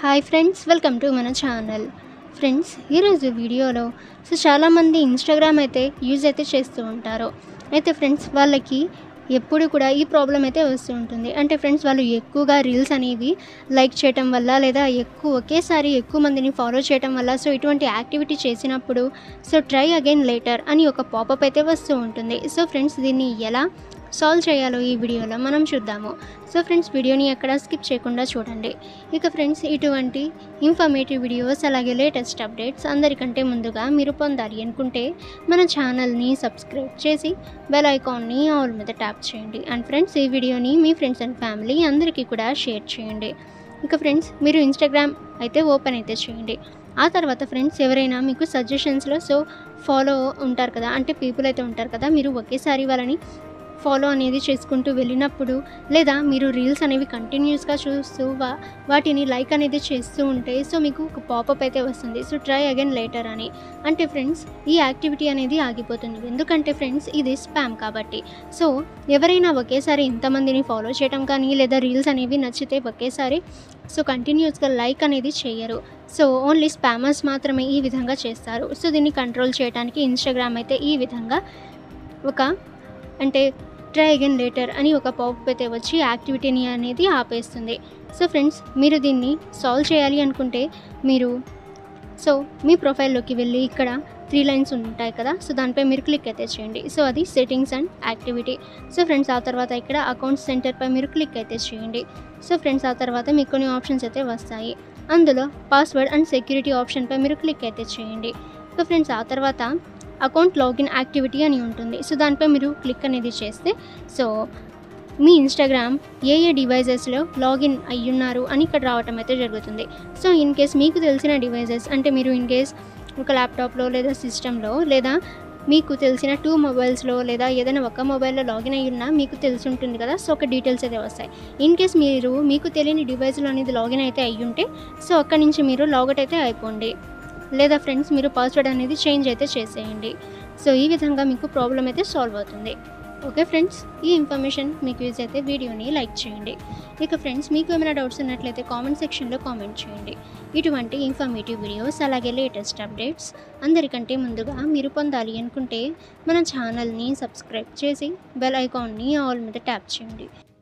hi friends welcome to మన channel friends ఈరోజు వీడియోలో సో చాలామంది ఇన్స్టాగ్రామ్ అయితే యూజ్ అయితే చేస్తూ ఉంటారు అయితే ఫ్రెండ్స్ వాళ్ళకి ఎప్పుడు కూడా ఈ ప్రాబ్లం అయితే వస్తూ ఉంటుంది అంటే ఫ్రెండ్స్ వాళ్ళు ఎక్కువగా రీల్స్ అనేవి లైక్ చేయటం వల్ల లేదా ఎక్కువ ఒకేసారి ఎక్కువ మందిని ఫాలో చేయటం వల్ల సో ఇటువంటి యాక్టివిటీ చేసినప్పుడు సో ట్రై అగైన్ లేటర్ అని ఒక పాపప్ అయితే వస్తూ ఉంటుంది సో ఫ్రెండ్స్ దీన్ని ఎలా సాల్వ్ చేయాలో ఈ వీడియోలో మనం చూద్దాము సో ఫ్రెండ్స్ వీడియోని ఎక్కడ స్కిప్ చేయకుండా చూడండి ఇక ఫ్రెండ్స్ ఇటువంటి ఇన్ఫర్మేటివ్ వీడియోస్ అలాగే లేటెస్ట్ అప్డేట్స్ అందరికంటే ముందుగా మీరు పొందాలి అనుకుంటే మన ఛానల్ని సబ్స్క్రైబ్ చేసి బెల్ ఐకాన్ని ఆల్ మీద ట్యాప్ చేయండి అండ్ ఫ్రెండ్స్ ఈ వీడియోని మీ ఫ్రెండ్స్ అండ్ ఫ్యామిలీ అందరికీ కూడా షేర్ చేయండి ఇక ఫ్రెండ్స్ మీరు ఇన్స్టాగ్రామ్ అయితే ఓపెన్ అయితే చేయండి ఆ తర్వాత ఫ్రెండ్స్ ఎవరైనా మీకు సజెషన్స్లో సో ఫాలో ఉంటారు కదా అంటే పీపుల్ అయితే ఉంటారు కదా మీరు ఒకేసారి వాళ్ళని ఫాలో అనేది చేసుకుంటూ వెళ్ళినప్పుడు లేదా మీరు రీల్స్ అనేవి కంటిన్యూస్గా చూస్తూ వా వాటిని లైక్ అనేది చేస్తూ ఉంటే సో మీకు ఒక పాపప్ అయితే వస్తుంది సో ట్రై అగైన్ లేటర్ అని అంటే ఫ్రెండ్స్ ఈ యాక్టివిటీ అనేది ఆగిపోతుంది ఎందుకంటే ఫ్రెండ్స్ ఇది స్పామ్ కాబట్టి సో ఎవరైనా ఒకేసారి ఇంతమందిని ఫాలో చేయడం కానీ లేదా రీల్స్ అనేవి నచ్చితే ఒకేసారి సో కంటిన్యూస్గా లైక్ అనేది చేయరు సో ఓన్లీ స్పామర్స్ మాత్రమే ఈ విధంగా చేస్తారు సో దీన్ని కంట్రోల్ చేయడానికి ఇన్స్టాగ్రామ్ అయితే ఈ విధంగా ఒక అంటే ట్రై అగైన్ లేటర్ అని ఒక పాప్ అయితే వచ్చి యాక్టివిటీని అనేది ఆపేస్తుంది సో ఫ్రెండ్స్ మీరు దీన్ని సాల్వ్ చేయాలి అనుకుంటే మీరు సో మీ ప్రొఫైల్లోకి వెళ్ళి ఇక్కడ త్రీ లైన్స్ ఉంటాయి కదా సో దానిపై మీరు క్లిక్ అయితే చేయండి సో అది settings and activity so friends ఆ తర్వాత ఇక్కడ అకౌంట్ సెంటర్పై మీరు క్లిక్ అయితే చేయండి సో ఫ్రెండ్స్ ఆ తర్వాత మీకు కొన్ని ఆప్షన్స్ అయితే వస్తాయి అందులో పాస్వర్డ్ అండ్ సెక్యూరిటీ ఆప్షన్పై మీరు క్లిక్ అయితే చేయండి సో ఫ్రెండ్స్ ఆ తర్వాత అకౌంట్ లాగిన్ యాక్టివిటీ అని ఉంటుంది సో దానిపై మీరు క్లిక్ అనేది చేస్తే సో మీ ఇన్స్టాగ్రామ్ ఏ ఏ డివైజెస్లో లాగిన్ అయ్యున్నారు అని ఇక్కడ రావటం అయితే జరుగుతుంది సో ఇన్ కేస్ మీకు తెలిసిన డివైజెస్ అంటే మీరు ఇన్ కేస్ ఒక ల్యాప్టాప్లో లేదా సిస్టంలో లేదా మీకు తెలిసిన టూ మొబైల్స్లో లేదా ఏదైనా ఒక మొబైల్లో లాగిన్ అయ్యి ఉన్నా మీకు తెలిసి ఉంటుంది కదా సో ఒక డీటెయిల్స్ అయితే వస్తాయి ఇన్ కేస్ మీరు మీకు తెలియని డివైస్లో అనేది లాగిన్ అయితే అయ్యి ఉంటే సో అక్కడి నుంచి మీరు లాగౌట్ అయితే అయిపోండి లేదా ఫ్రెండ్స్ మీరు పాస్వర్డ్ అనేది చేంజ్ అయితే చేసేయండి సో ఈ విధంగా మీకు ప్రాబ్లం అయితే సాల్వ్ అవుతుంది ఓకే ఫ్రెండ్స్ ఈ ఇన్ఫర్మేషన్ మీకు యూజ్ అయితే వీడియోని లైక్ చేయండి ఇక ఫ్రెండ్స్ మీకు ఏమైనా డౌట్స్ ఉన్నట్లయితే కామెంట్ సెక్షన్లో కామెంట్ చేయండి ఇటువంటి ఇన్ఫర్మేటివ్ వీడియోస్ అలాగే లేటెస్ట్ అప్డేట్స్ అందరికంటే ముందుగా మీరు పొందాలి అనుకుంటే మన ఛానల్ని సబ్స్క్రైబ్ చేసి బెల్ ఐకాన్ని ఆల్ మీద ట్యాప్ చేయండి